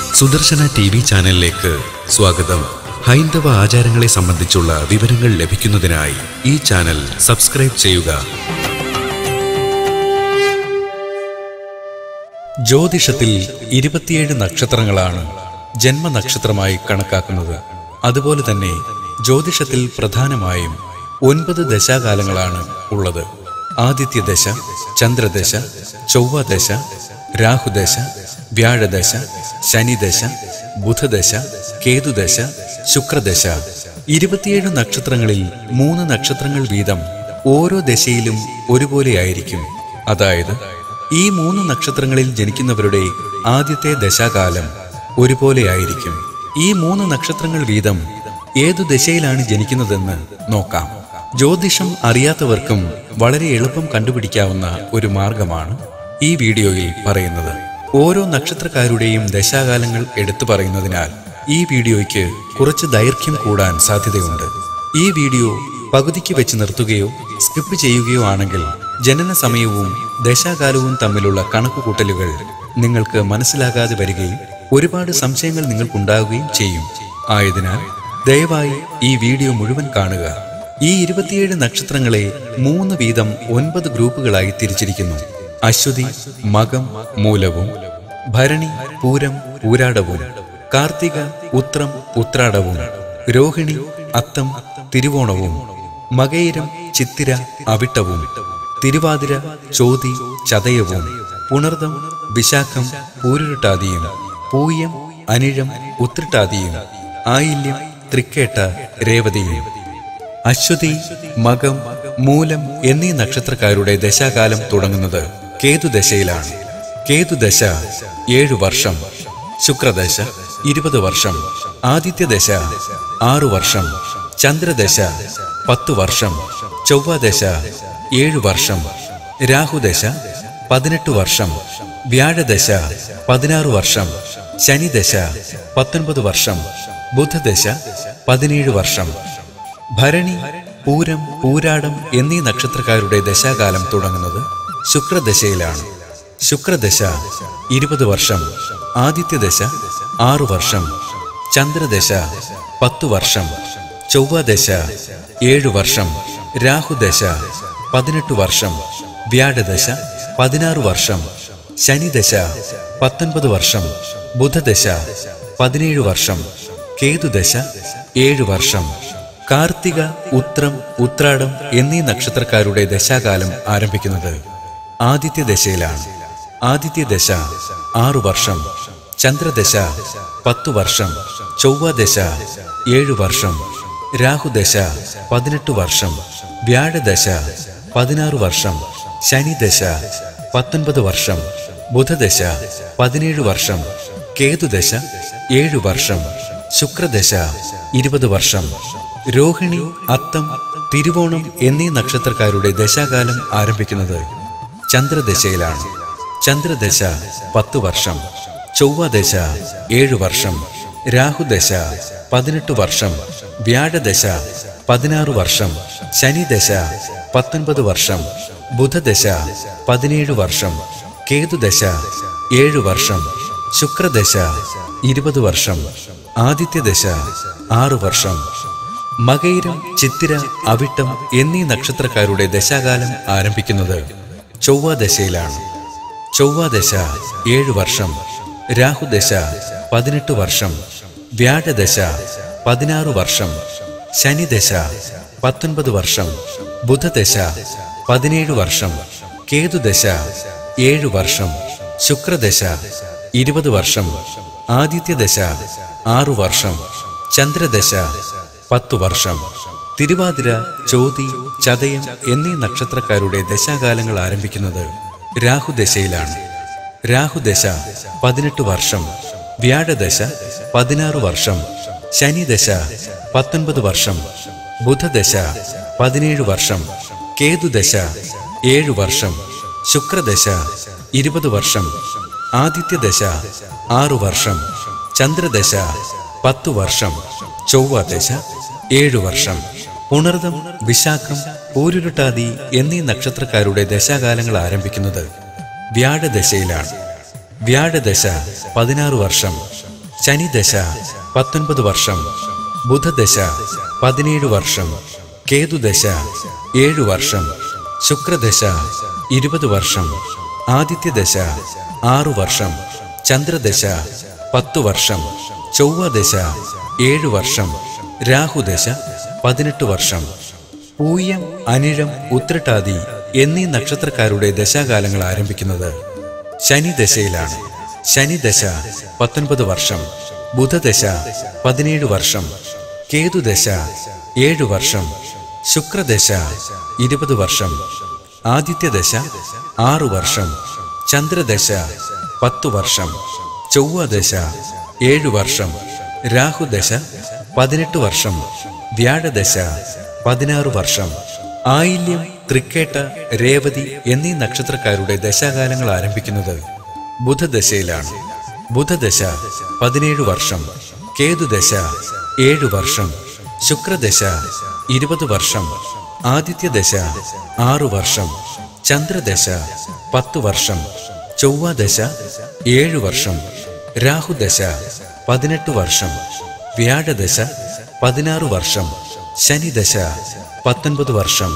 Sudarshana T V ചാനലിലേക്ക് സ്വാഗതം ഹൈന്ദവ ആചാരങ്ങളെ സംബന്ധിച്ചുള്ള വിവരങ്ങൾ ലഭിക്കുന്നതിനായി ഈ ചാനൽ സബ്സ്ക്രൈബ് ചെയ്യുക ജ്യോതിഷത്തിൽ ഇരുപത്തിയേഴ് നക്ഷത്രങ്ങളാണ് ജന്മനക്ഷത്രമായി കണക്കാക്കുന്നത് അതുപോലെ തന്നെ ജ്യോതിഷത്തിൽ പ്രധാനമായും ഒൻപത് ദശാകാലങ്ങളാണ് ഉള്ളത് ആദിത്യദശ ചന്ദ്രദശ ചൊവ്വദശ രാഹുദശ വ്യാഴദശ ശനിദശ ബുധദശ കേതുദശ ശുക്രദശ ഇരുപത്തിയേഴ് നക്ഷത്രങ്ങളിൽ മൂന്ന് നക്ഷത്രങ്ങൾ വീതം ഓരോ ദശയിലും ഒരുപോലെയായിരിക്കും അതായത് ഈ മൂന്ന് നക്ഷത്രങ്ങളിൽ ജനിക്കുന്നവരുടെ ആദ്യത്തെ ദശാകാലം ഒരുപോലെയായിരിക്കും ഈ മൂന്ന് നക്ഷത്രങ്ങൾ വീതം ഏതു ദശയിലാണ് ജനിക്കുന്നതെന്ന് നോക്കാം ജ്യോതിഷം അറിയാത്തവർക്കും വളരെ എളുപ്പം കണ്ടുപിടിക്കാവുന്ന ഒരു മാർഗമാണ് ഈ വീഡിയോയിൽ പറയുന്നത് ഓരോ നക്ഷത്രക്കാരുടെയും ദശാകാലങ്ങൾ എടുത്തു പറയുന്നതിനാൽ ഈ വീഡിയോയ്ക്ക് കുറച്ച് ദൈർഘ്യം കൂടാൻ സാധ്യതയുണ്ട് ഈ വീഡിയോ പകുതിക്ക് വെച്ച് നിർത്തുകയോ സ്കിപ്പ് ചെയ്യുകയോ ആണെങ്കിൽ ജനന സമയവും ദശാകാലവും തമ്മിലുള്ള കണക്കുകൂട്ടലുകൾ നിങ്ങൾക്ക് മനസ്സിലാകാതെ വരികയും ഒരുപാട് സംശയങ്ങൾ നിങ്ങൾക്കുണ്ടാവുകയും ചെയ്യും ആയതിനാൽ ദയവായി ഈ വീഡിയോ മുഴുവൻ കാണുക ഈ ഇരുപത്തിയേഴ് നക്ഷത്രങ്ങളെ മൂന്ന് വീതം ഒൻപത് ഗ്രൂപ്പുകളായി തിരിച്ചിരിക്കുന്നു അശ്വതി മകം മൂലവും ഭരണി പൂരം പൂരാടവും കാർത്തിക ഉത്രം ഉത്രാടവും രോഹിണി അത്തം തിരുവോണവും മകയിരം ചിത്തിര അവിട്ടവും തിരുവാതിര ചോതി ചതയവും പുണർദം വിശാഖം പൂരുരുട്ടാതിയും പൂയം അനിഴം ഉത്രട്ടാതിയും ആയില്യം തൃക്കേട്ട രേവതിയും അശ്വതി മകം മൂലം എന്നീ നക്ഷത്രക്കാരുടെ ദശാകാലം തുടങ്ങുന്നത് കേതുദശയിലാണ് കേതുദശ ഏഴു വർഷം ശുക്രദശ ഇരുപത് വർഷം ആദിത്യദശ ആറു വർഷം ചന്ദ്രദശ പത്തു വർഷം ചൊവ്വദശ ഏഴു വർഷം രാഹുദശ പതിനെട്ട് വർഷം വ്യാഴദശ പതിനാറ് വർഷം ശനിദശ പത്തൊൻപത് വർഷം ബുധദശ പതിനേഴ് വർഷം ഭരണി പൂരം പൂരാടം എന്നീ നക്ഷത്രക്കാരുടെ ദശാകാലം തുടങ്ങുന്നത് ശുക്രദശയിലാണ് ശുക്രദശ ഇരുപത് വർഷം ആദിത്യദശ ആറു വർഷം ചന്ദ്രദശ പത്തു വർഷം ചൊവ്വദശ ഏഴു വർഷം രാഹുദശ പതിനെട്ട് വർഷം വ്യാഴദശ പതിനാറ് വർഷം ശനിദശ പത്തൊൻപത് വർഷം ബുധദശ പതിനേഴ് വർഷം കേതുദശ ഏഴു വർഷം കാർത്തിക ഉത്രം ഉത്രാടം എന്നീ നക്ഷത്രക്കാരുടെ ദശാകാലം ആരംഭിക്കുന്നത് ആദിത്യദശയിലാണ് ആദിത്യദശ ആറു വർഷം ചന്ദ്രദശ പത്തു വർഷം ചൊവ്വദശ ഏഴു വർഷം രാഹുദശ പതിനെട്ട് വർഷം വ്യാഴദശ പതിനാറ് വർഷം ശനിദശ പത്തൊൻപത് വർഷം ബുധദശ പതിനേഴ് വർഷം കേതുദശ ഏഴു വർഷം ശുക്രദശ ഇരുപത് വർഷം രോഹിണി അത്തം തിരുവോണം എന്നീ നക്ഷത്രക്കാരുടെ ദശാകാലം ആരംഭിക്കുന്നത് ചന്ദ്രദശയിലാണ് ചന്ദ്രദശ പത്ത് വർഷം ചൊവ്വദശ ഏഴു വർഷം രാഹുദശ പതിനെട്ട് വർഷം വ്യാഴദശ പതിനാറ് വർഷം ശനിദശ പത്തൊൻപത് വർഷം ബുധദശ പതിനേഴ് വർഷം കേതുദശ ഏഴു വർഷം ശുക്രദശ ഇരുപത് വർഷം ആദിത്യദശ ആറു വർഷം മകയിരം ചിത്തിര അവിട്ടം എന്നീ നക്ഷത്രക്കാരുടെ ദശാകാലം ആരംഭിക്കുന്നത് ചൊവ്വദശയിലാണ് ചൊവ്വദശ ഏഴു വർഷം രാഹുദശ പതിനെട്ട് വർഷം വ്യാഴദശ പതിനാറ് വർഷം ശനിദശ പത്തൊൻപത് വർഷം ബുധദശ പതിനേഴ് വർഷം കേതുദശ ഏഴു വർഷം ശുക്രദശ ഇരുപത് വർഷം ആദിത്യദശ ആറു വർഷം ചന്ദ്രദശ പത്തു വർഷം തിരുവാതിര ചോതി ചതയം എന്നീ നക്ഷത്രക്കാരുടെ ദശാകാലങ്ങൾ ആരംഭിക്കുന്നത് രാഹുദശയിലാണ് രാഹുദശ പതിനെട്ട് വർഷം വ്യാഴദശ പതിനാറ് വർഷം ശനിദശ പത്തൊൻപത് വർഷം ബുധദശ പതിനേഴ് വർഷം കേതുദശ ഏഴു വർഷം ശുക്രദശ ഇരുപത് വർഷം ആദിത്യദശ ആറു വർഷം ചന്ദ്രദശ പത്തു വർഷം ചൊവ്വദശ ഏഴു വർഷം പുണർദം വിശാഖം പൂരുരുട്ടാതി എന്നീ നക്ഷത്രക്കാരുടെ ദശാകാലങ്ങൾ ആരംഭിക്കുന്നത് വ്യാഴദശയിലാണ് വ്യാഴദശ പതിനാറ് വർഷം ശനിദശ പത്തൊൻപത് വർഷം ബുധദശ പതിനേഴ് വർഷം കേതുദശ ഏഴു വർഷം ശുക്രദശ ഇരുപത് വർഷം ആദിത്യദശ ആറു വർഷം ചന്ദ്രദശ പത്തു വർഷം ചൊവ്വദശ ഏഴു വർഷം രാഹുദശ പതിനെട്ട് വർഷം പൂയം അനിഴം ഉത്രട്ടാതി എന്നീ നക്ഷത്രക്കാരുടെ ദശാകാലങ്ങൾ ആരംഭിക്കുന്നത് ശനിദശയിലാണ് ശനിദശ പത്തൊൻപത് വർഷം ബുധദശ പതിനേഴ് വർഷം കേതുദശ ഏഴു വർഷം ശുക്രദശ ഇരുപത് വർഷം ആദിത്യദശ ആറു വർഷം ചന്ദ്രദശ പത്തു വർഷം ചൊവ്വദശ ഏഴു വർഷം രാഹുദശ പതിനെട്ട് വർഷം വ്യാഴദശ പതിനാറ് വർഷം ആയില്യം തൃക്കേട്ട രേവതി എന്നീ നക്ഷത്രക്കാരുടെ ദശാകാലങ്ങൾ ആരംഭിക്കുന്നത് ബുധദശയിലാണ് ബുധദശ പതിനേഴ് വർഷം കേതുദശ ഏഴു വർഷം ശുക്രദശ ഇരുപത് വർഷം ആദിത്യദശ ആറു വർഷം ചന്ദ്രദശ പത്തു വർഷം ചൊവ്വദശ ഏഴു വർഷം രാഹുദശ പതിനെട്ട് വർഷം വ്യാഴദശ പതിനാറ് വർഷം ശനിദശ പത്തൊൻപത് വർഷം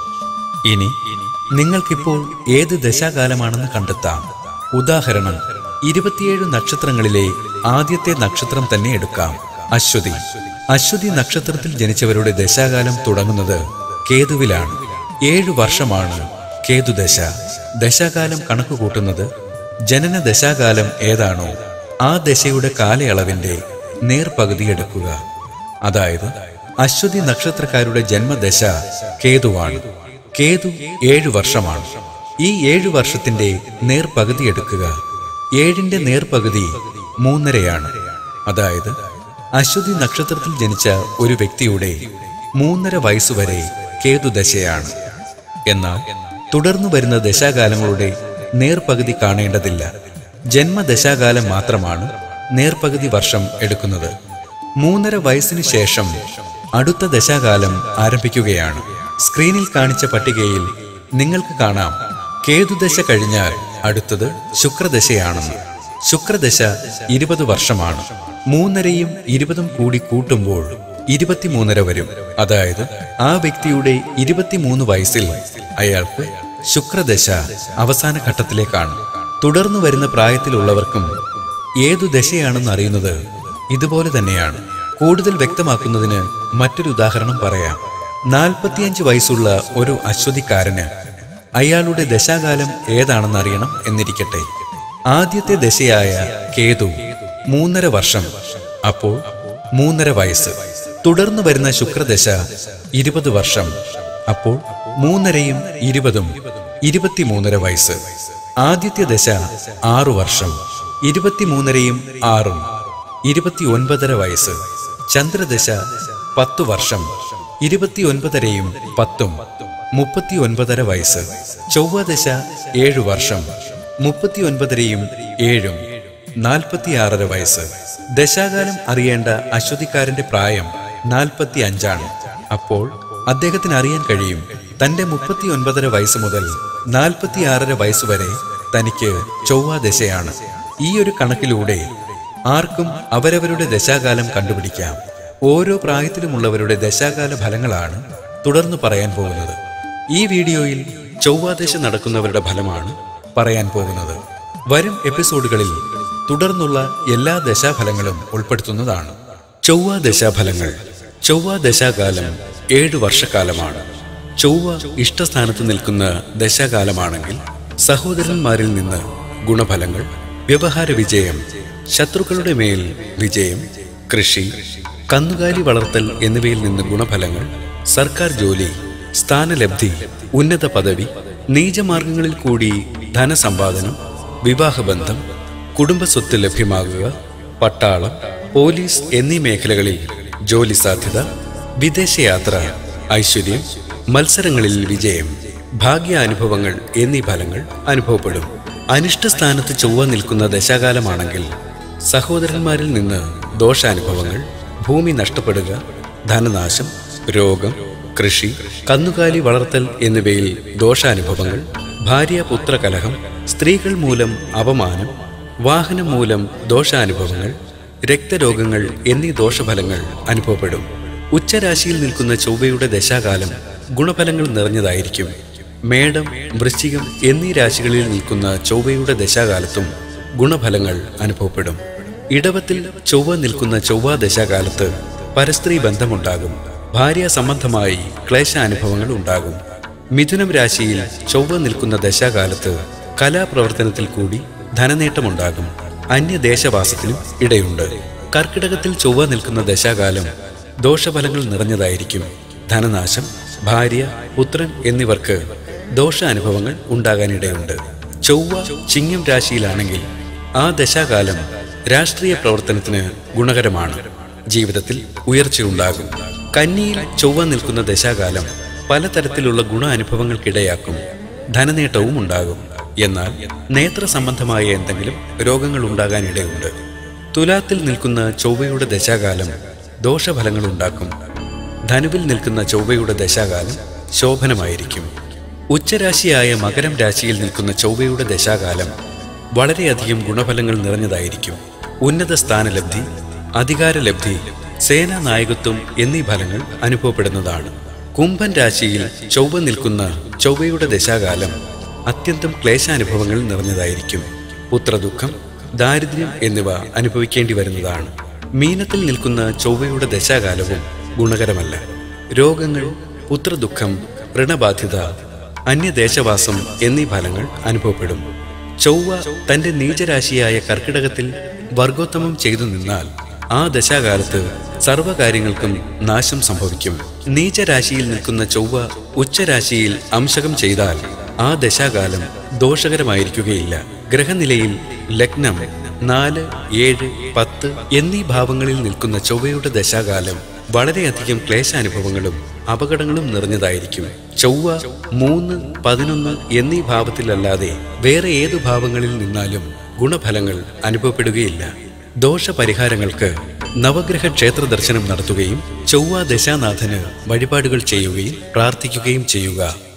ഇനി നിങ്ങൾക്കിപ്പോൾ ഏത് ദശാകാലമാണെന്ന് കണ്ടെത്താം ഉദാഹരണം ഇരുപത്തിയേഴ് നക്ഷത്രങ്ങളിലെ ആദ്യത്തെ നക്ഷത്രം തന്നെ എടുക്കാം അശ്വതി അശ്വതി നക്ഷത്രത്തിൽ ജനിച്ചവരുടെ ദശാകാലം തുടങ്ങുന്നത് കേതുവിലാണ് ഏഴു വർഷമാണ് കേതുദശ ദശാകാലം കണക്ക് കൂട്ടുന്നത് ജനന ദശാകാലം ഏതാണോ ആ ദശയുടെ കാലയളവിന്റെ നേർപകുതി എടുക്കുക അതായത് അശ്വതി നക്ഷത്രക്കാരുടെ ജന്മദശ കേതുവാണ് കേതു ഏഴു വർഷമാണ് ഈ ഏഴു വർഷത്തിന്റെ നേർപകുതി എടുക്കുക ഏഴിന്റെ നേർപകുതി മൂന്നരയാണ് അതായത് അശ്വതി നക്ഷത്രത്തിൽ ജനിച്ച ഒരു വ്യക്തിയുടെ മൂന്നര വയസ്സുവരെ കേതുദശയാണ് എന്നാൽ തുടർന്നു വരുന്ന ദശാകാലങ്ങളുടെ നേർപകുതി കാണേണ്ടതില്ല ജന്മദശാകാലം മാത്രമാണ് നേർപകുതി വർഷം എടുക്കുന്നത് മൂന്നര വയസ്സിന് ശേഷം അടുത്ത ദശാകാലം ആരംഭിക്കുകയാണ് സ്ക്രീനിൽ കാണിച്ച പട്ടികയിൽ നിങ്ങൾക്ക് കാണാം കേതുദശ കഴിഞ്ഞാൽ അടുത്തത് ശുക്രദശയാണെന്ന് ശുക്രദശ ഇരുപത് വർഷമാണ് മൂന്നരയും ഇരുപതും കൂടി കൂട്ടുമ്പോൾ ഇരുപത്തിമൂന്നര വരും അതായത് ആ വ്യക്തിയുടെ ഇരുപത്തിമൂന്ന് വയസ്സിൽ അയാൾക്ക് ശുക്രദശ അവസാന ഘട്ടത്തിലേക്കാണ് തുടർന്നു വരുന്ന പ്രായത്തിലുള്ളവർക്കും ഏതു ദശയാണെന്ന് അറിയുന്നത് ഇതുപോലെ തന്നെയാണ് കൂടുതൽ വ്യക്തമാക്കുന്നതിന് മറ്റൊരു ഉദാഹരണം പറയാം നാൽപ്പത്തിയഞ്ച് വയസ്സുള്ള ഒരു അശ്വതിക്കാരന് അയാളുടെ ദശാകാലം ഏതാണെന്ന് അറിയണം എന്നിരിക്കട്ടെ ആദ്യത്തെ ദശയായ കേതു മൂന്നര വർഷം അപ്പോൾ മൂന്നര വയസ്സ് തുടർന്ന് വരുന്ന ശുക്രദശ ഇരുപത് വർഷം അപ്പോൾ മൂന്നരയും ഇരുപതും ഇരുപത്തിമൂന്നര വയസ്സ് ആദ്യത്തെ ദശ ആറു വർഷം ഇരുപത്തിമൂന്നരയും ആറും ഇരുപത്തിയൊൻപതര വയസ്സ് ചന്ദ്രദശ പത്തു വർഷം ഇരുപത്തിയൊൻപതരയും പത്തും മുപ്പത്തിയൊൻപതര വയസ്സ് ചൊവ്വദശ ഏഴു വർഷം മുപ്പത്തിയൊൻപതരയും ഏഴും നാൽപ്പത്തിയാറര വയസ്സ് ദശാകാലം അറിയേണ്ട അശ്വതിക്കാരന്റെ പ്രായം നാൽപ്പത്തി അഞ്ചാണ് അപ്പോൾ അദ്ദേഹത്തിന് അറിയാൻ കഴിയും തന്റെ മുപ്പത്തിയൊൻപതര വയസ്സ് മുതൽ നാൽപ്പത്തിയാറര വയസ്സ് വരെ തനിക്ക് ചൊവ്വാദശയാണ് ഈ ഒരു കണക്കിലൂടെ ആർക്കും അവരവരുടെ ദശാകാലം കണ്ടുപിടിക്കാം ഓരോ പ്രായത്തിലുമുള്ളവരുടെ ദശാകാല ഫലങ്ങളാണ് തുടർന്ന് പറയാൻ പോകുന്നത് ഈ വീഡിയോയിൽ ചൊവ്വാദശ നടക്കുന്നവരുടെ ഫലമാണ് പറയാൻ പോകുന്നത് വരും എപ്പിസോഡുകളിൽ തുടർന്നുള്ള എല്ലാ ദശാഫലങ്ങളും ഉൾപ്പെടുത്തുന്നതാണ് ചൊവ്വ ദശാഫലങ്ങൾ ചൊവ്വ ദശാകാലം ഏഴു വർഷക്കാലമാണ് ചൊവ്വ ഇഷ്ടസ്ഥാനത്ത് നിൽക്കുന്ന ദശാകാലമാണെങ്കിൽ സഹോദരന്മാരിൽ നിന്ന് ഗുണഫലങ്ങൾ വ്യവഹാര വിജയം ശത്രുക്കളുടെ മേൽ വിജയം കൃഷി കന്നുകാലി വളർത്തൽ എന്നിവയിൽ നിന്ന് ഗുണഫലങ്ങൾ സർക്കാർ ജോലി സ്ഥാനലബ്ധി ഉന്നത പദവി നീചമാർഗങ്ങളിൽ കൂടി ധനസമ്പാദനം വിവാഹബന്ധം കുടുംബസ്വത്ത് ലഭ്യമാകുക പട്ടാളം പോലീസ് എന്നീ മേഖലകളിൽ ജോലി സാധ്യത വിദേശയാത്ര ഐശ്വര്യം മത്സരങ്ങളിൽ വിജയം ഭാഗ്യാനുഭവങ്ങൾ എന്നീ ഫലങ്ങൾ അനുഭവപ്പെടും അനിഷ്ടസ്ഥാനത്ത് ചൊവ്വ നിൽക്കുന്ന ദശാകാലമാണെങ്കിൽ സഹോദരന്മാരിൽ നിന്ന് ദോഷാനുഭവങ്ങൾ ഭൂമി നഷ്ടപ്പെടുക ധനനാശം രോഗം കൃഷി കന്നുകാലി വളർത്തൽ എന്നിവയിൽ ദോഷാനുഭവങ്ങൾ ഭാര്യ പുത്ര കലഹം സ്ത്രീകൾ മൂലം അപമാനം വാഹനം മൂലം ദോഷാനുഭവങ്ങൾ രക്തരോഗങ്ങൾ എന്നീ ദോഷഫലങ്ങൾ അനുഭവപ്പെടും ഉച്ചരാശിയിൽ നിൽക്കുന്ന ചൊവ്വയുടെ ദശാകാലം ഗുണഫലങ്ങൾ നിറഞ്ഞതായിരിക്കും മേടം വൃശ്ചികം എന്നീ രാശികളിൽ നിൽക്കുന്ന ചൊവ്വയുടെ ദശാകാലത്തും ഗുണഫലങ്ങൾ അനുഭവപ്പെടും ഇടവത്തിൽ ചൊവ്വ നിൽക്കുന്ന ചൊവ്വ ദശാകാലത്ത് പരസ്ത്രീ ബന്ധമുണ്ടാകും ഭാര്യ സംബന്ധമായി ക്ലേശാനുഭവങ്ങൾ ഉണ്ടാകും മിഥുനം രാശിയിൽ ചൊവ്വ നിൽക്കുന്ന ദശാകാലത്ത് കലാപ്രവർത്തനത്തിൽ കൂടി ധനനേട്ടമുണ്ടാകും അന്യദേശവാസത്തിനും ഇടയുണ്ട് കർക്കിടകത്തിൽ ചൊവ്വ നിൽക്കുന്ന ദശാകാലം ദോഷഫലങ്ങൾ നിറഞ്ഞതായിരിക്കും ധനനാശം ഭാര്യ പുത്രൻ എന്നിവർക്ക് ദോഷാനുഭവങ്ങൾ ഉണ്ടാകാനിടയുണ്ട് ചൊവ്വ ചിങ്ങം രാശിയിലാണെങ്കിൽ ആ ദശാകാലം രാഷ്ട്രീയ പ്രവർത്തനത്തിന് ഗുണകരമാണ് ജീവിതത്തിൽ ഉയർച്ചയുണ്ടാകും കന്നിയിൽ ചൊവ്വ നിൽക്കുന്ന ദശാകാലം പലതരത്തിലുള്ള ഗുണാനുഭവങ്ങൾക്കിടയാക്കും ധനനേട്ടവും ഉണ്ടാകും എന്നാൽ നേത്ര സംബന്ധമായ എന്തെങ്കിലും രോഗങ്ങൾ ഉണ്ടാകാനിടയുണ്ട് തുലാത്തിൽ നിൽക്കുന്ന ചൊവ്വയുടെ ദശാകാലം ദോഷഫലങ്ങൾ ഉണ്ടാക്കും ധനുവിൽ നിൽക്കുന്ന ചൊവ്വയുടെ ദശാകാലം ശോഭനമായിരിക്കും ഉച്ചരാശിയായ മകരം രാശിയിൽ നിൽക്കുന്ന ചൊവ്വയുടെ ദശാകാലം വളരെയധികം ഗുണഫലങ്ങൾ നിറഞ്ഞതായിരിക്കും ഉന്നത സ്ഥാനലബ്ധി അധികാരലബ്ധി സേനാ നായകത്വം എന്നീ ഫലങ്ങൾ അനുഭവപ്പെടുന്നതാണ് കുംഭൻ രാശിയിൽ ചൊവ്വ നിൽക്കുന്ന ചൊവ്വയുടെ ദശാകാലം അത്യന്തം ക്ലേശാനുഭവങ്ങൾ നിറഞ്ഞതായിരിക്കും പുത്രദുഃഖം ദാരിദ്ര്യം എന്നിവ അനുഭവിക്കേണ്ടി വരുന്നതാണ് മീനത്തിൽ നിൽക്കുന്ന ചൊവ്വയുടെ ദശാകാലവും ഗുണകരമല്ല രോഗങ്ങൾ പുത്രദുഃഖം ഋണബാധ്യത അന്യദേശവാസം എന്നീ ഫലങ്ങൾ അനുഭവപ്പെടും ചൊവ്വ തന്റെ നീചരാശിയായ കർക്കിടകത്തിൽ വർഗോത്തമം ചെയ്തു നിന്നാൽ ആ ദശാകാലത്ത് സർവകാര്യങ്ങൾക്കും നാശം സംഭവിക്കും നീചരാശിയിൽ നിൽക്കുന്ന ചൊവ്വ ഉച്ചരാശിയിൽ അംശകം ചെയ്താൽ ആ ദശാകാലം ദോഷകരമായിരിക്കുകയില്ല ഗ്രഹനിലയിൽ ലഗ്നം നാല് ഏഴ് പത്ത് എന്നീ ഭാവങ്ങളിൽ നിൽക്കുന്ന ചൊവ്വയുടെ ദശാകാലം വളരെയധികം ക്ലേശാനുഭവങ്ങളും അപകടങ്ങളും നിറഞ്ഞതായിരിക്കും ചൊവ്വ മൂന്ന് പതിനൊന്ന് എന്നീ ഭാവത്തിലല്ലാതെ വേറെ ഏതു ഭാവങ്ങളിൽ നിന്നാലും ഗുണഫലങ്ങൾ അനുഭവപ്പെടുകയില്ല ദോഷപരിഹാരങ്ങൾക്ക് നവഗ്രഹ ക്ഷേത്ര ദർശനം നടത്തുകയും ചൊവ്വ ദശാനാഥന് വഴിപാടുകൾ ചെയ്യുകയും പ്രാർത്ഥിക്കുകയും ചെയ്യുക